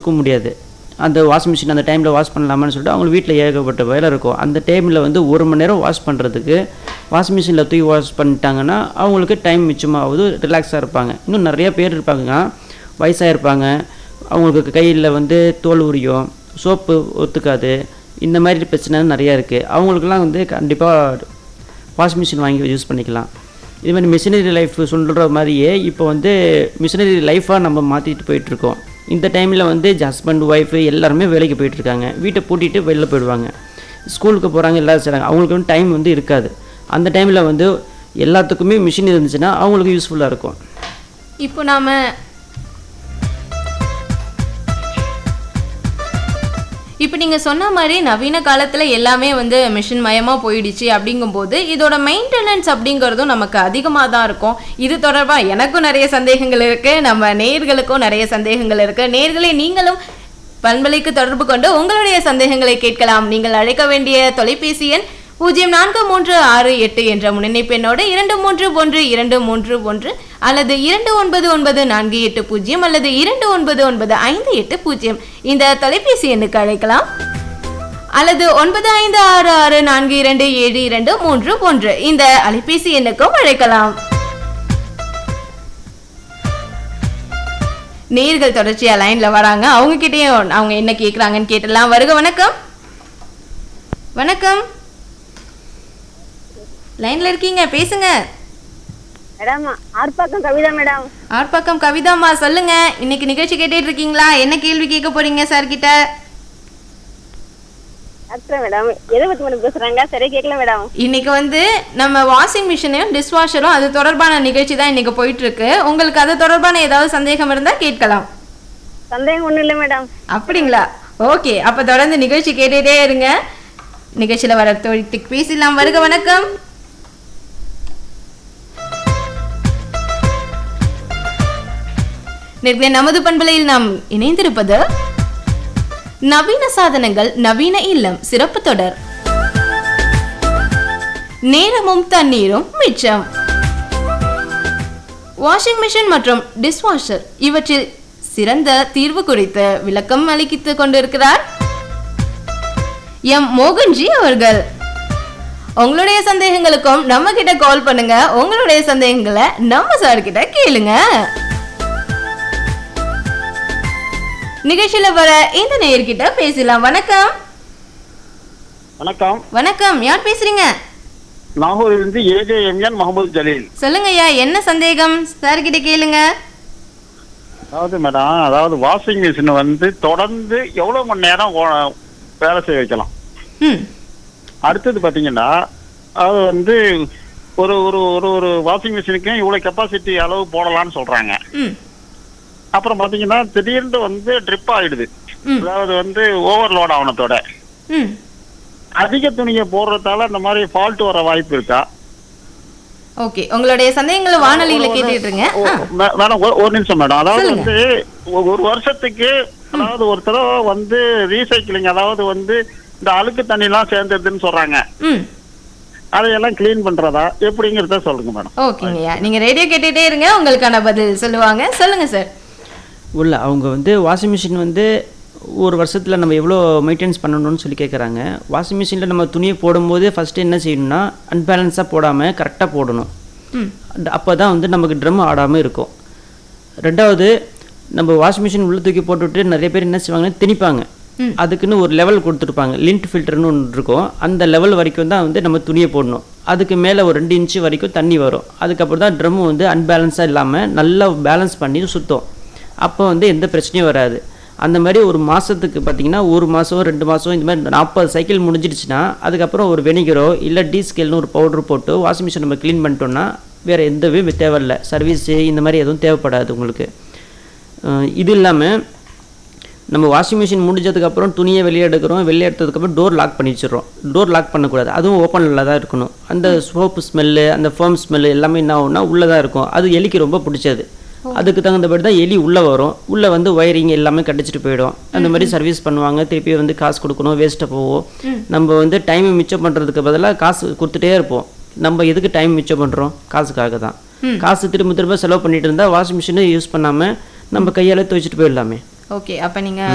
கொடுக்க முடியாது அந்த வாஷிங் மிஷின் அந்த டைமில் வாஷ் பண்ணலாமான்னு சொல்லிட்டு அவங்க வீட்டில் ஏகப்பட்ட வேலை இருக்கும் அந்த டைமில் வந்து ஒரு மணி நேரம் வாஷ் பண்ணுறதுக்கு வாஷிங் மிஷினில் தூக்கி வாஷ் பண்ணிட்டாங்கன்னா அவங்களுக்கு டைம் மிச்சமாகுது ரிலாக்ஸாக இருப்பாங்க இன்னும் நிறைய பேர் இருப்பாங்க வயசாக இருப்பாங்க அவங்களுக்கு கையில் வந்து தோல் உரியும் சோப்பு ஒத்துக்காது இந்த மாதிரி பிரச்சனை நிறையா இருக்குது அவங்களுக்குலாம் வந்து கண்டிப்பாக வாஷிங் மிஷின் வாங்கி யூஸ் பண்ணிக்கலாம் இது மாதிரி மிஷினரி லைஃப் சொல்கிற மாதிரியே இப்போ வந்து மிஷினரி லைஃபாக நம்ம மாற்றிட்டு போயிட்டுருக்கோம் இந்த டைமில் வந்து ஹஸ்பண்ட் ஒய்ஃபு எல்லாருமே வேலைக்கு போயிட்டுருக்காங்க வீட்டை பூட்டிட்டு வெளில போயிடுவாங்க ஸ்கூலுக்கு போகிறாங்க எல்லாரும் செய்கிறாங்க அவங்களுக்கு வந்து டைம் வந்து இருக்காது அந்த டைமில் வந்து எல்லாத்துக்குமே மிஷின் இருந்துச்சுன்னா அவங்களுக்கு யூஸ்ஃபுல்லாக இருக்கும் இப்போ நாம இப்போ நீங்கள் சொன்ன மாதிரி நவீன காலத்தில் எல்லாமே வந்து மிஷின் மயமாக போயிடுச்சு அப்படிங்கும்போது இதோட மெயின்டெனன்ஸ் அப்படிங்கிறதும் நமக்கு அதிகமாக தான் இருக்கும் இது தொடர்பாக எனக்கும் நிறைய சந்தேகங்கள் இருக்குது நம்ம நேர்களுக்கும் நிறைய சந்தேகங்கள் இருக்குது நேர்களே நீங்களும் பண்பலைக்கு தொடர்பு கொண்டு உங்களுடைய சந்தேகங்களை கேட்கலாம் நீங்கள் அழைக்க வேண்டிய தொலைபேசி எண் பூஜ்ஜியம் நான்கு மூன்று ஆறு எட்டு என்ற முன்னிணைப்பு எண்ணோடு இரண்டு மூன்று ஒன்று இரண்டு மூன்று ஒன்று அல்லது இரண்டு ஒன்பது ஒன்பது நான்கு எட்டு பூஜ்ஜியம் அல்லது இரண்டு ஒன்பது ஒன்பது ஐந்து எட்டு பூஜ்ஜியம் இந்த தொலைபேசி எண்ணுக்கு அழைக்கலாம் அல்லது ஒன்பது ஐந்து ஆறு ஆறு நான்கு இரண்டு ஏழு இரண்டு மூன்று ஒன்று இந்த அலைபேசி எண்ணுக்கும் அழைக்கலாம் நேர்கள் தொடர்ச்சியா லைன்ல வராங்க அவங்க கிட்டயும் அவங்க என்ன கேக்குறாங்கன்னு கேட்டலாம் வருக வணக்கம் வணக்கம் லைன்ல இருக்கீங்க பேசுங்க மேடம் ஆர்ப்பாக்கம் கவிதா மேடம் ஆர்ப்பாக்கம் கவிதாம்மா சொல்லுங்க இன்னைக்கு நிகழ்ச்சி கேட்டுட்டு இருக்கீங்களா என்ன கேள்வி கேட்க போறீங்க சார் கிட்ட டாக்டர் மேடம் எதை பத்தி மேடம் பேசுறாங்க சரியா கேட்கல மேடம் இன்னைக்கு வந்து நம்ம வாஷிங் மிஷினையும் டிஷ்வாஷரும் அது தொடர்பான நிகழ்ச்சி தான் இன்னைக்கு போயிட்டு இருக்கு உங்களுக்கு அது தொடர்பான ஏதாவது சந்தேகம் இருந்தா கேட்கலாம் சந்தேகம் ஒண்ணும் இல்லை மேடம் அப்படிங்களா ஓகே அப்ப தொடர்ந்து நிகழ்ச்சி கேட்டுட்டே இருங்க நிகழ்ச்சியில வர தொழிலுக்கு பேசலாம் வருக வணக்கம் நேர்களே நமது பண்பலையில் நாம் இணைந்திருப்பது நவீன சாதனங்கள் நவீன இல்லம் சிறப்பு தொடர் நேரமும் தண்ணீரும் மிச்சம் வாஷிங் மிஷின் மற்றும் டிஷ்வாஷர் இவற்றில் சிறந்த தீர்வு குறித்து விளக்கம் அளித்துக் கொண்டிருக்கிறார் எம் மோகன்ஜி அவர்கள் உங்களுடைய சந்தேகங்களுக்கும் நம்ம கிட்ட கால் பண்ணுங்க உங்களுடைய சந்தேகங்களை நம்ம சார் கிட்ட கேளுங்க நிகழ்ச்சியில வர இந்த நேயர்கிட்ட பேசலாம் வணக்கம் வணக்கம் வணக்கம் யார் பேசுறீங்க நாகூரிலிருந்து ஏஜேஎம்என் முகமது ஜலீல் சொல்லுங்க ஐயா என்ன சந்தேகம் சார் கிட்ட கேளுங்க அதாவது மேடம் அதாவது வாஷிங் மிஷின் வந்து தொடர்ந்து எவ்வளவு மணி நேரம் ஓ- வேலை செய்ய வைக்கலாம் ம் அடுத்தது பாத்தீங்கன்னா அது வந்து ஒரு ஒரு ஒரு ஒரு வாஷிங் மிஷினுக்கு இவ்வளவு கெப்பாசிட்டி அளவு போடலாம்னு சொல்றாங்க ம் அப்புறம் பாத்தீங்கன்னா திடீர்னு வந்து ட்ரிப் ஆயிடுது ம். அதாவது வந்து ஓவர்லோட் ஆனதோட ம் அதிக துணியை போடுறதால இந்த மாதிரி ஃபால்ட் வர வாய்ப்பு இருக்கா ஓகே உங்களுடைய சந்தேகங்களை வானொலியில கேட்டுட்டு இருங்க ஓ, ஆ, மே- மேடம் ஒரு- ஒரு நிமிஷம் மேடம் அதாவது சொல்லுங்க. வந்து ஒ- ஒரு வருஷத்துக்கு அதாவது ஒரு தடவை வந்து ரீசைக்கிளிங் அதாவது வந்து இந்த அழுக்கு தண்ணி எல்லாம் சேர்ந்ததுன்னு சொல்றாங்க ம் அதையெல்லாம் க்ளீன் பண்றதா எப்படிங்கிறத சொல்லுங்க மேடம் ஓகேங்கய்யா நீங்க ரேடியோ கேட்டுட்டே இருங்க உங்களுக்கான பதில் சொல்லுவாங்க சொல்லுங்க சார் உள்ள அவங்க வந்து வாஷிங் மிஷின் வந்து ஒரு வருஷத்தில் நம்ம எவ்வளோ மெயின்டெனன்ஸ் பண்ணணும்னு சொல்லி கேட்குறாங்க வாஷிங் மிஷினில் நம்ம துணியை போடும்போது ஃபஸ்ட்டு என்ன செய்யணும்னா அன்பேலன்ஸாக போடாமல் கரெக்டாக போடணும் ம் அப்போ தான் வந்து நமக்கு ட்ரம் ஆடாமல் இருக்கும் ரெண்டாவது நம்ம வாஷிங் மிஷின் உள்ள தூக்கி போட்டுவிட்டு நிறைய பேர் என்ன செய்வாங்கன்னா திணிப்பாங்க ம். அதுக்குன்னு ஒரு லெவல் கொடுத்துருப்பாங்க லிண்ட் ஃபில்டர்னு ஒன்று இருக்கும் அந்த லெவல் வரைக்கும் தான் வந்து நம்ம துணியை போடணும் அதுக்கு மேலே ஒரு ரெண்டு இன்ச்சு வரைக்கும் தண்ணி வரும் அதுக்கப்புறம் தான் ட்ரம் வந்து அன்பேலன்ஸாக இல்லாமல் நல்லா பேலன்ஸ் பண்ணி சுத்தம் அப்போ வந்து எந்த பிரச்சனையும் வராது அந்த மாதிரி ஒரு மாதத்துக்கு பார்த்தீங்கன்னா ஒரு மாதம் ரெண்டு மாதம் இந்த மாதிரி நாற்பது சைக்கிள் முடிஞ்சிடுச்சுன்னா அதுக்கப்புறம் ஒரு வெனிகரோ இல்லை டீஸ்கேல்னு ஒரு பவுடர் போட்டு வாஷிங் மிஷின் நம்ம க்ளீன் பண்ணிட்டோம்னா வேறு எந்தவே தேவையில்லை சர்வீஸு இந்த மாதிரி எதுவும் தேவைப்படாது உங்களுக்கு அஹ் இது இல்லாமல் நம்ம வாஷிங் மிஷின் முடிஞ்சதுக்கப்புறம் துணியை வெளியே எடுக்கிறோம் வெளியே எடுத்ததுக்கப்புறம் டோர் லாக் பண்ணி வச்சிடுறோம் டோர் லாக் பண்ணக்கூடாது அதுவும் ஓப்பனில் தான் இருக்கணும் அந்த சோப்பு ஸ்மெல்லு அந்த ஃபோம் ஸ்மெல்லு எல்லாமே என்ன ஆகும்னா உள்ளே தான் இருக்கும் அது எலிக்கு ரொம்ப பிடிச்சது அதுக்கு தகுந்தபடி தான் எலி உள்ளே வரும் உள்ளே வந்து ஒயரிங் எல்லாமே கடிச்சிட்டு போயிடும் அந்த மாதிரி சர்வீஸ் பண்ணுவாங்க திருப்பி வந்து காசு கொடுக்கணும் வேஸ்ட்டாக போகும் நம்ம வந்து டைம் மிச்சம் பண்ணுறதுக்கு பதிலாக காசு கொடுத்துட்டே இருப்போம் நம்ம எதுக்கு டைம் மிச்சம் பண்ணுறோம் காசுக்காக தான் காசு திரும்ப திரும்ப செலவு பண்ணிட்டு இருந்தால் வாஷிங் மிஷினை யூஸ் பண்ணாமல் நம்ம கையால் துவைச்சிட்டு போயிடலாமே ஓகே அப்ப நீங்க